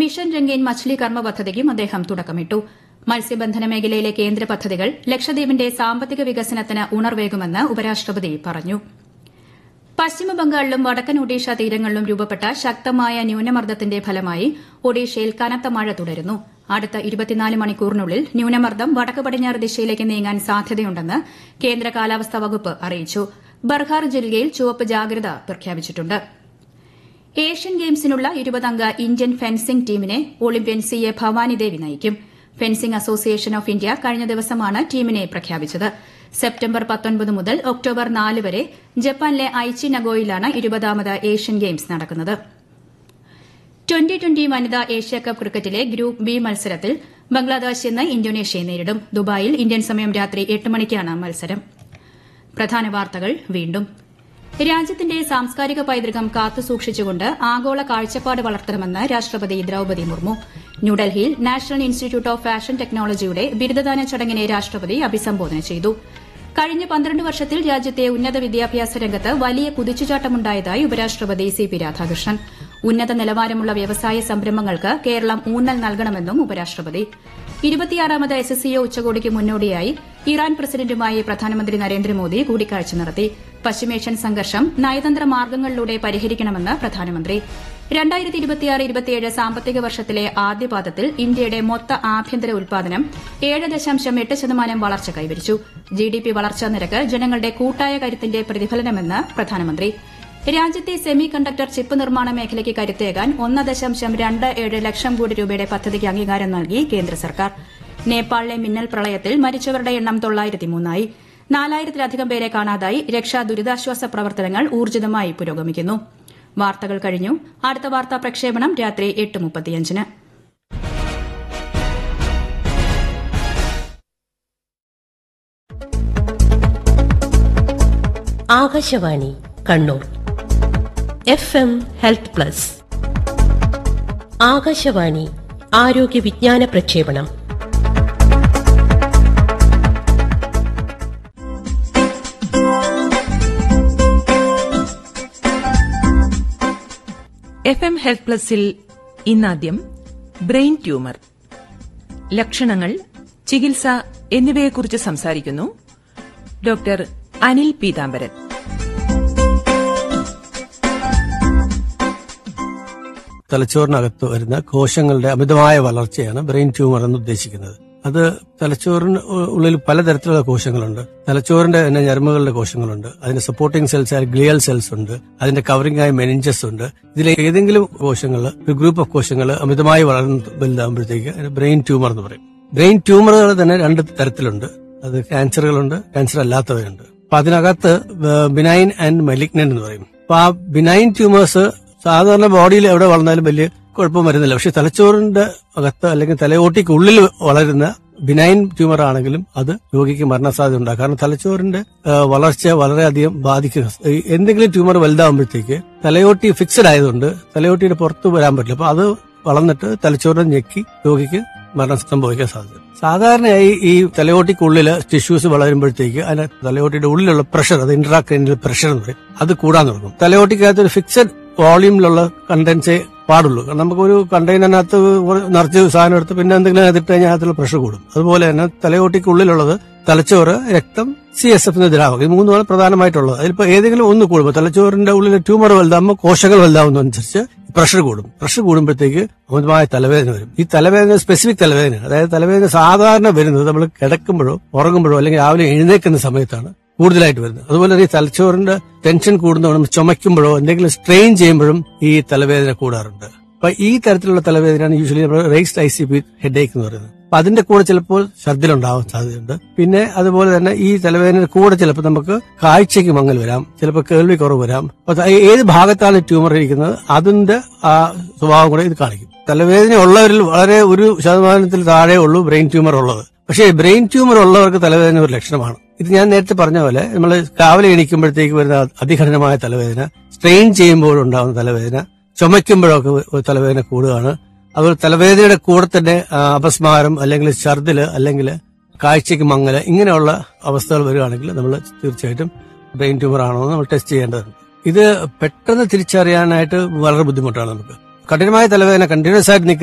mission രംഗീൻ മച്ച്ലി കർമ്മ പദ്ധതിക്കും അദ്ദേഹം തുടക്കമിട്ടു മത്സ്യബന്ധന മേഖലയിലെ കേന്ദ്ര പദ്ധതികൾ ലക്ഷദ്വീപിന്റെ സാമ്പത്തിക വികസനത്തിന് ഉണർവേകുമെന്ന് ഉപരാഷ്ട്രപതി പറഞ്ഞു പശ്ചിമബംഗാളിലും വടക്കൻ ഒഡീഷ തീരങ്ങളിലും രൂപപ്പെട്ട ശക്തമായ ന്യൂനമർദ്ദത്തിന്റെ ഫലമായി ഒഡീഷയിൽ കനത്ത മഴ തുടരുന്നു അടുത്ത ഇരുപത്തിനാല് മണിക്കൂറിനുള്ളിൽ ന്യൂനമർദ്ദം വടക്ക് പടിഞ്ഞാറ് ദിശയിലേക്ക് നീങ്ങാൻ സാധ്യതയുണ്ടെന്ന് കേന്ദ്ര കാലാവസ്ഥാ വകുപ്പ് അറിയിച്ചു ബർഹാർ ജില്ലയിൽ ചുവപ്പ് ജാഗ്രത പ്രഖ്യാപിച്ചിട്ടുണ്ട് ഏഷ്യൻ ഗെയിംസിനുള്ള ഇരുപതംഗ ഇന്ത്യൻ ഫെൻസിംഗ് ടീമിനെ ഒളിമ്പ്യൻ സി എ ഭവാനിദേവി നയിക്കും ഫെൻസിംഗ് അസോസിയേഷൻ ഓഫ് ഇന്ത്യ കഴിഞ്ഞ ദിവസമാണ് ടീമിനെ പ്രഖ്യാപിച്ചത് സെപ്റ്റംബർ പത്തൊൻപത് മുതൽ ഒക്ടോബർ നാല് വരെ ജപ്പാനിലെ ഐച്ചി നഗോയിലാണ് ഇരുപതാമത് ഏഷ്യൻ ഗെയിംസ് നടക്കുന്നത് ട്വന്റി ട്വന്റി വനിതാ ഏഷ്യാകപ്പ് ക്രിക്കറ്റിലെ ഗ്രൂപ്പ് ബി മത്സരത്തിൽ ബംഗ്ലാദേശ് ഇന്ന് ഇന്തോനേഷ്യയെ നേരിടും ദുബായിൽ ഇന്ത്യൻ സമയം രാത്രി എട്ട് മണിക്കാണ് മത്സരം പ്രധാന വാർത്തകൾ വീണ്ടും രാജ്യത്തിന്റെ സാംസ്കാരിക പൈതൃകം കാത്തുസൂക്ഷിച്ചുകൊണ്ട് ആഗോള കാഴ്ചപ്പാട് വളർത്തണമെന്ന് രാഷ്ട്രപതി ദ്രൌപതി മുർമു ന്യൂഡൽഹിയിൽ നാഷണൽ ഇൻസ്റ്റിറ്റ്യൂട്ട് ഓഫ് ഫാഷൻ ടെക്നോളജിയുടെ ബിരുദദാന ചടങ്ങിനെ രാഷ്ട്രപതി അഭിസംബോധന ചെയ്തു കഴിഞ്ഞ പന്ത്രണ്ട് വർഷത്തിൽ രാജ്യത്തെ ഉന്നത വിദ്യാഭ്യാസ രംഗത്ത് വലിയ കുതിച്ചുചാട്ടമുണ്ടായതായി ഉപരാഷ്ട്രപതി സി പി രാധാകൃഷ്ണൻ ഉന്നത നിലവാരമുള്ള വ്യവസായ സംരംഭങ്ങൾക്ക് കേരളം ഊന്നൽ നൽകണമെന്നും ഉപരാഷ്ട്രപതി ഇരുപത്തിയാറാമത് എസ് എസ് ഉച്ചകോടിക്ക് മുന്നോടിയായി ഇറാൻ പ്രസിഡന്റുമായി പ്രധാനമന്ത്രി നരേന്ദ്രമോദി കൂടിക്കാഴ്ച നടത്തി പശ്ചിമേഷ്യൻ സംഘർഷം നയതന്ത്ര മാർഗ്ഗങ്ങളിലൂടെ പരിഹരിക്കണമെന്ന് പ്രധാനമന്ത്രി രണ്ടായിരത്തി ഇരുപത്തിയാറ് ഇരുപത്തിയേഴ് സാമ്പത്തിക വർഷത്തിലെ ആദ്യപാദത്തിൽ ഇന്ത്യയുടെ മൊത്ത ആഭ്യന്തര ഉൽപാദനം ഏഴ് ദശാംശം എട്ട് ശതമാനം വളർച്ച കൈവരിച്ചു ജിഡിപി വളർച്ചാ നിരക്ക് ജനങ്ങളുടെ കൂട്ടായ കരുത്തിന്റെ പ്രതിഫലനമെന്ന് പ്രധാനമന്ത്രി രാജ്യത്തെ സെമി കണ്ടക്ടർ ചിപ്പ് നിർമ്മാണ മേഖലയ്ക്ക് കരുത്തേകാൻ ഒന്ന് ദശാംശം രണ്ട് ഏഴ് ലക്ഷം കോടി രൂപയുടെ പദ്ധതിക്ക് അംഗീകാരം നൽകി കേന്ദ്ര സർക്കാർ നേപ്പാളിലെ മിന്നൽ പ്രളയത്തിൽ മരിച്ചവരുടെ എണ്ണം തൊള്ളായിരത്തി മൂന്നായി നാലായിരത്തിലധികം പേരെ കാണാതായി രക്ഷാ ദുരിതാശ്വാസ പ്രവർത്തനങ്ങൾ ഊർജിതമായി പുരോഗമിക്കുന്നു വാർത്തകൾ കഴിഞ്ഞു അടുത്ത വാർത്താ പ്രക്ഷേപണം രാത്രി എട്ട് മുപ്പത്തിയഞ്ചിന് Akashvani Kannur F M health plus Akashvani ആരോഗ്യ വിജ്ഞാന പ്രക്ഷേപണം എഫ് എം ഹെൽത്ത് പ്ലസിൽ ഇന്നാദ്യം ബ്രെയിൻ ട്യൂമർ ലക്ഷണങ്ങൾ ചികിത്സ എന്നിവയെക്കുറിച്ച് സംസാരിക്കുന്നു ഡോക്ടർ അനിൽ പീതാംബരൻ തലച്ചോറിനകത്ത് വരുന്ന കോശങ്ങളുടെ അമിതമായ വളർച്ചയാണ് ബ്രെയിൻ ട്യൂമർ എന്ന് ഉദ്ദേശിക്കുന്നത് അത് തലച്ചോറിന് ഉള്ളിൽ പലതരത്തിലുള്ള കോശങ്ങളുണ്ട് തലച്ചോറിന്റെ തന്നെ ഞരമ്പുകളുടെ കോശങ്ങളുണ്ട് അതിന്റെ സപ്പോർട്ടിംഗ് സെൽസ് ആയ ഗ്ലിയൽ സെൽസ് ഉണ്ട് അതിന്റെ കവറിംഗ് ആയ മെനിഞ്ചസ് ഉണ്ട് ഇതിലെ ഏതെങ്കിലും കോശങ്ങൾ ഒരു ഗ്രൂപ്പ് ഓഫ് കോശങ്ങൾ അമിതമായി വളർന്ന് വലുതാകുമ്പോഴത്തേക്ക് അതിന് ബ്രെയിൻ ട്യൂമർ എന്ന് പറയും ബ്രെയിൻ ട്യൂമറുകൾ തന്നെ രണ്ട് തരത്തിലുണ്ട് അത് ക്യാൻസറുകളുണ്ട് ക്യാൻസർ അല്ലാത്തവയുണ്ട് അപ്പൊ അതിനകത്ത് ബിനൈൻ ആൻഡ് മെലിഗ്നന്റ് എന്ന് പറയും അപ്പൊ ആ ബിനൈൻ ട്യൂമേഴ്സ് സാധാരണ ബോഡിയിൽ എവിടെ വളർന്നാലും വലിയ കുഴപ്പം വരുന്നില്ല പക്ഷെ തലച്ചോറിന്റെ അകത്ത് അല്ലെങ്കിൽ തലയോട്ടിക്കുള്ളിൽ വളരുന്ന ബിനൈൻ ട്യൂമർ ആണെങ്കിലും അത് രോഗിക്ക് മരണസാധ്യത ഉണ്ടാകും കാരണം തലച്ചോറിന്റെ വളർച്ച വളരെയധികം ബാധിക്കുക എന്തെങ്കിലും ട്യൂമർ വലുതാകുമ്പോഴത്തേക്ക് തലയോട്ടി ഫിക്സഡ് ആയതുകൊണ്ട് തലയോട്ടിയുടെ പുറത്ത് വരാൻ പറ്റില്ല അപ്പൊ അത് വളർന്നിട്ട് തലച്ചോറിനെ ഞെക്കി രോഗിക്ക് മരണം സംഭവിക്കാൻ സാധ്യത സാധാരണയായി ഈ തലയോട്ടിക്കുള്ളിൽ ടിഷ്യൂസ് വളരുമ്പോഴത്തേക്ക് അതിന് തലയോട്ടിയുടെ ഉള്ളിലുള്ള പ്രഷർ അത് ഇന്ററാക്രൈനിൽ പ്രഷർ എന്ന് പറയും അത് കൂടാൻ തുടങ്ങും തലയോട്ടിക്കകത്ത് ഒരു ഫിക്സഡ് വോളിയൂമിലുള്ള കണ്ടൻസേ പാടുള്ളൂ കാരണം നമുക്കൊരു കണ്ടെയ്നറിനകത്ത് നിറച്ച് സാധനം എടുത്ത് പിന്നെ എന്തെങ്കിലും അതിട്ട് കഴിഞ്ഞാൽ അതിലുള്ള പ്രഷർ കൂടും അതുപോലെ തന്നെ തലയോട്ടിക്കുള്ളിലുള്ളത് തലച്ചോറ് രക്തം സി എസ് എഫ് ദ്രാവകം ഇത് മൂന്നുമാണ് പ്രധാനമായിട്ടുള്ളത് അതിലിപ്പോ ഏതെങ്കിലും ഒന്ന് കൂടുമ്പോൾ തലച്ചോറിന്റെ ഉള്ളിലെ ട്യൂമർ വലുതാകുമ്പോൾ കോശങ്ങൾ വലുതാവുന്നതനുസരിച്ച് പ്രഷർ കൂടും പ്രഷർ കൂടുമ്പോഴത്തേക്ക് അമിതമായ തലവേദന വരും ഈ തലവേദന സ്പെസിഫിക് തലവേദന അതായത് തലവേദന സാധാരണ വരുന്നത് നമ്മൾ കിടക്കുമ്പോഴോ ഉറങ്ങുമ്പോഴോ അല്ലെങ്കിൽ രാവിലെ എഴുന്നേക്കുന്ന സമയത്താണ് കൂടുതലായിട്ട് വരുന്നത് അതുപോലെ തന്നെ ഈ തലച്ചോറിന്റെ ടെൻഷൻ കൂടുന്നവണ്ണം ചുമയ്ക്കുമ്പോഴോ എന്തെങ്കിലും സ്ട്രെയിൻ ചെയ്യുമ്പോഴും ഈ തലവേദന കൂടാറുണ്ട് അപ്പൊ ഈ തരത്തിലുള്ള തലവേദനയാണ് യൂഷ്വലി നമ്മൾ raised I C P headache എന്ന് പറയുന്നത് അപ്പൊ അതിന്റെ കൂടെ ചിലപ്പോൾ ഛർദിലുണ്ടാവാൻ സാധ്യതയുണ്ട് പിന്നെ അതുപോലെ തന്നെ ഈ തലവേദനയുടെ കൂടെ ചിലപ്പോൾ നമുക്ക് കാഴ്ചയ്ക്ക് മങ്ങൽ വരാം ചിലപ്പോൾ കേൾവി കുറവ് വരാം അപ്പൊ ഏത് ഭാഗത്താണ് ട്യൂമർ ഇരിക്കുന്നത് അതിന്റെ ആ സ്വഭാവം കൂടെ ഇത് കാണിക്കും തലവേദന ഉള്ളവരിൽ വളരെ ഒരു ശതമാനത്തിൽ താഴെ ഉള്ളൂ ബ്രെയിൻ ട്യൂമർ ഉള്ളത് പക്ഷേ ബ്രെയിൻ ട്യൂമർ ഉള്ളവർക്ക് തലവേദന ഒരു ലക്ഷണമാണ് ഇത് ഞാൻ നേരത്തെ പറഞ്ഞ പോലെ നമ്മൾ രാവിലെ എണീക്കുമ്പോഴത്തേക്ക് വരുന്ന അതികഠിനമായ തലവേദന സ്ട്രെയിൻ ചെയ്യുമ്പോഴുണ്ടാകുന്ന തലവേദന ചുമയ്ക്കുമ്പോഴൊക്കെ തലവേദന കൂടുകയാണ് അതുപോലെ തലവേദനയുടെ കൂടെ തന്നെ അപസ്മാരം അല്ലെങ്കിൽ ഛർദില് അല്ലെങ്കിൽ കാഴ്ചയ്ക്ക് മങ്ങല് ഇങ്ങനെയുള്ള അവസ്ഥകൾ വരികയാണെങ്കിൽ നമ്മൾ തീർച്ചയായിട്ടും ബ്രെയിൻ ട്യൂമർ ആണോ എന്ന് നമ്മൾ ടെസ്റ്റ് ചെയ്യേണ്ടതുണ്ട് ഇത് പെട്ടെന്ന് തിരിച്ചറിയാനായിട്ട് വളരെ ബുദ്ധിമുട്ടാണ് നമുക്ക് കഠിനമായ തലവേദന കണ്ടിന്യൂസ് ആയിട്ട്